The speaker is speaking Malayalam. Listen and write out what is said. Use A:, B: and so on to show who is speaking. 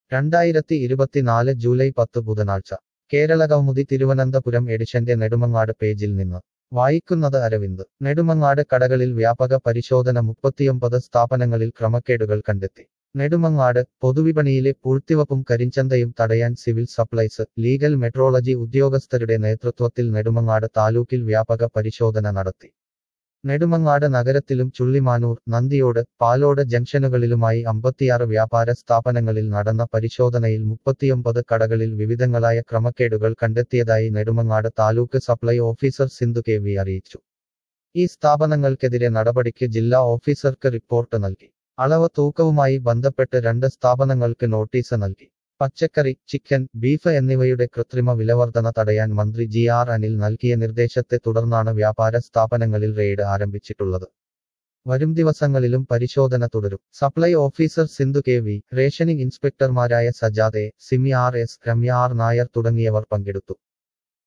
A: രണ്ടായിരത്തി ഇരുപത്തിനാല് ജൂലൈ പത്ത് ബുധനാഴ്ച കേരള കൗമുദി തിരുവനന്തപുരം എഡിഷന്റെ നെടുമങ്ങാട് പേജിൽ നിന്ന് വായിക്കുന്നത് അരവിന്ദ് നെടുമങ്ങാട് കടകളിൽ വ്യാപക പരിശോധന മുപ്പത്തിയൊമ്പത് സ്ഥാപനങ്ങളിൽ ക്രമക്കേടുകൾ കണ്ടെത്തി നെടുമങ്ങാട് പൊതുവിപണിയിലെ പൂഴ്ത്തിവപ്പും കരിഞ്ചന്തയും തടയാൻ സിവിൽ സപ്ലൈസ് ലീഗൽ മെട്രോളജി ഉദ്യോഗസ്ഥരുടെ നേതൃത്വത്തിൽ നെടുമങ്ങാട് താലൂക്കിൽ വ്യാപക പരിശോധന നടത്തി നെടുമങ്ങാട് നഗരത്തിലും ചുള്ളിമാനൂർ നന്ദിയോട് പാലോട് ജംഗ്ഷനുകളിലുമായി അമ്പത്തിയാറ് വ്യാപാര സ്ഥാപനങ്ങളിൽ നടന്ന പരിശോധനയിൽ മുപ്പത്തിയൊമ്പത് കടകളിൽ വിവിധങ്ങളായ ക്രമക്കേടുകൾ കണ്ടെത്തിയതായി Nedumangad taluk supply officer Sindhu K V അറിയിച്ചു ഈ സ്ഥാപനങ്ങൾക്കെതിരെ നടപടിക്ക് ജില്ലാ ഓഫീസർക്ക് റിപ്പോർട്ട് നൽകി അളവ് തൂക്കവുമായി ബന്ധപ്പെട്ട് രണ്ട് സ്ഥാപനങ്ങൾക്ക് നോട്ടീസ് നൽകി പച്ചക്കറി ചിക്കൻ ബീഫ് എന്നിവയുടെ കൃത്രിമ വിലവർധന തടയാൻ മന്ത്രി ജി ആർ അനിൽ നൽകിയ നിർദ്ദേശത്തെ തുടർന്നാണ് വ്യാപാര സ്ഥാപനങ്ങളിൽ റെയ്ഡ് ആരംഭിച്ചിട്ടുള്ളത് വരും ദിവസങ്ങളിലും പരിശോധന തുടരും supply officer Sindhu K V rationing ഇൻസ്പെക്ടർമാരായ സജാദെ Simi R S Ramya R Nair തുടങ്ങിയവർ പങ്കെടുത്തു